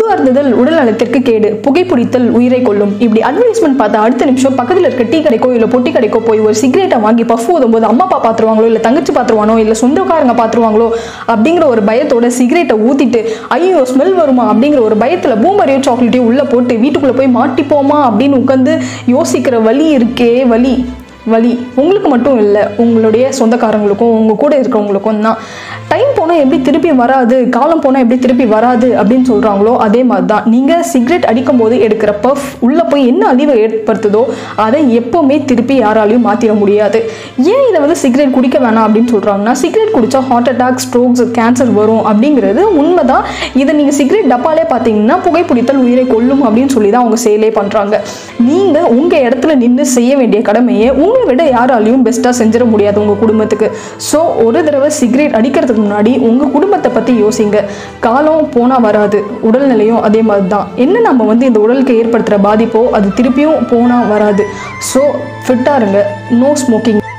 மது அருந்துதல் உடல் நலத்திற்கு கேடு புகைப்பிடித்தல் உயிரை கொல்லும் இப்படி அட்வர்டைஸ்மெண்ட் பார்த்த அடுத்த நிமிஷம் பக்கத்தில் இருக்க டீ கடைக்கோ இல்லை பொட்டி கடைக்கோ போய் ஒரு சிகரெட்டை வாங்கி பஃப் ஊதும் போது அம்மா அப்பா பார்த்துருவாங்களோ இல்லை தங்கச்சி பார்த்துருவானோ இல்லை சொந்தக்காரங்க பார்த்துருவாங்களோ அப்படிங்கிற ஒரு பயத்தோட சிகரெட்டை ஊத்திட்டு ஐயோ ஸ்மெல் வருமா அப்படிங்கிற ஒரு பயத்தில் பூமரியோ சாக்லேட்டையும் உள்ளே போட்டு வீட்டுக்குள்ளே போய் மாட்டிப்போமா அப்படின்னு உட்காந்து யோசிக்கிற வலி இருக்கே வலி வலி உங்களுக்கு மட்டும் இல்லை உங்களுடைய சொந்தக்காரங்களுக்கும் உங்கள் கூட இருக்கிறவங்களுக்கும் தான் டைம் போனால் எப்படி திருப்பி வராது காலம் போனால் எப்படி திருப்பி வராது அப்படின்னு சொல்கிறாங்களோ அதே மாதிரி தான் நீங்கள் சிகரெட் அடிக்கும் போது எடுக்கிற பஃப் உள்ளே போய் என்ன அழிவை ஏற்படுத்துதோ அதை எப்போவுமே திருப்பி யாராலையும் மாற்றிட முடியாது ஏன் இதை வந்து சிகரெட் குடிக்க வேணாம் அப்படின்னு சொல்கிறாங்கன்னா சிகரெட் குடித்தா ஹார்ட் அட்டாக் ஸ்ட்ரோக்ஸ் கேன்சர் வரும் அப்படிங்கிறது உண்மைதான் இதை நீங்கள் சிகரெட் டப்பாலே பார்த்தீங்கன்னா புகைப்பிடித்தல் உயிரை கொல்லும் அப்படின்னு சொல்லி தான் அவங்க சேலே பண்ணுறாங்க நீங்கள் உங்கள் இடத்துல நின்று செய்ய வேண்டிய கடமையை உங்களை விட யாராலையும் பெஸ்ட்டாக செஞ்சிட முடியாது உங்கள் குடும்பத்துக்கு ஸோ ஒரு தடவை சிகரெட் அடிக்கிறதுக்கு முன்னாடி உங்கள் குடும்பத்தை பற்றி யோசிங்க காலம் போனால் வராது உடல்நிலையும் அதே மாதிரி தான் என்ன நம்ம வந்து இந்த உடலுக்கு ஏற்படுத்துகிற பாதிப்போ அது திருப்பியும் போனால் வராது ஸோ ஃபிட்டாக இருங்க நோ ஸ்மோக்கிங்